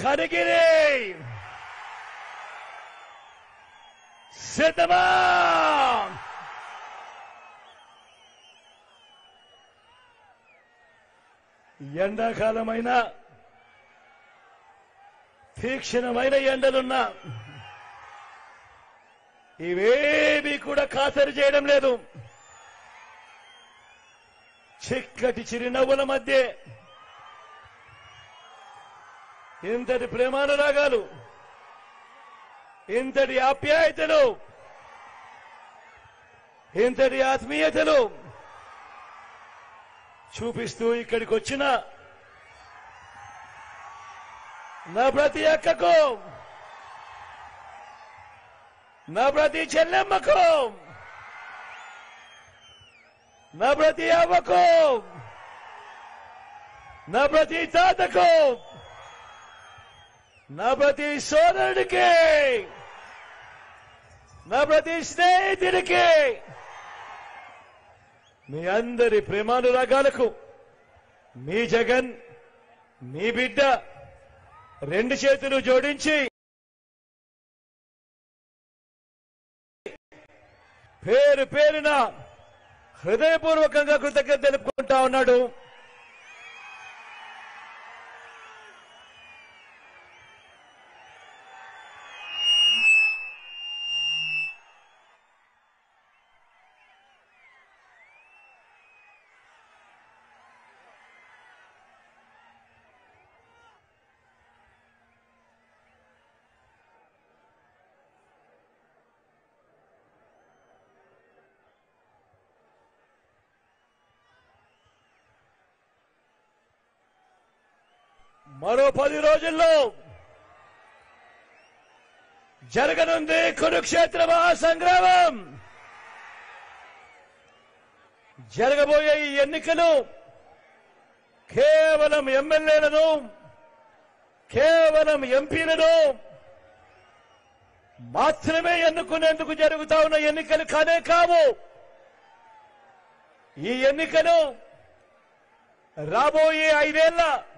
కనిగిరి సిద్ధమా ఎండాకాలమైన తీక్షణమైన ఎండలున్నా ఇవేమీ కూడా ఖాతరు చేయడం లేదు చిక్కటి చిరునవ్వుల మధ్య ఇంతటి ప్రేమానురాగాలు ఇంతటి ఆప్యాయతలు ఇంతటి ఆత్మీయతలు చూపిస్తూ ఇక్కడికి వచ్చిన నా ప్రతి అక్కకు నా ప్రతి చెల్లెమ్మకు నా ప్రతి అవ్వకు నా ప్రతి తాతకు నా ప్రతి సోదరుడికి నా ప్రతి స్నేహితుడికి మీ అందరి ప్రేమానురాగాలకు మీ జగన్ మీ బిడ్డ రెండు చేతులు జోడించి పేరు పేరున హృదయపూర్వకంగా కృతజ్ఞత తెలుపుకుంటా ఉన్నాడు మరో పది రోజుల్లో జరగనుంది కురుక్షేత్ర మహాసంగ్రామం జరగబోయే ఈ ఎన్నికలు కేవలం ఎమ్మెల్యేలను కేవలం ఎంపీలను మాత్రమే ఎన్నుకునేందుకు జరుగుతా ఉన్న ఎన్నికలు కానే కావు ఈ ఎన్నికలు రాబోయే ఐదేళ్ల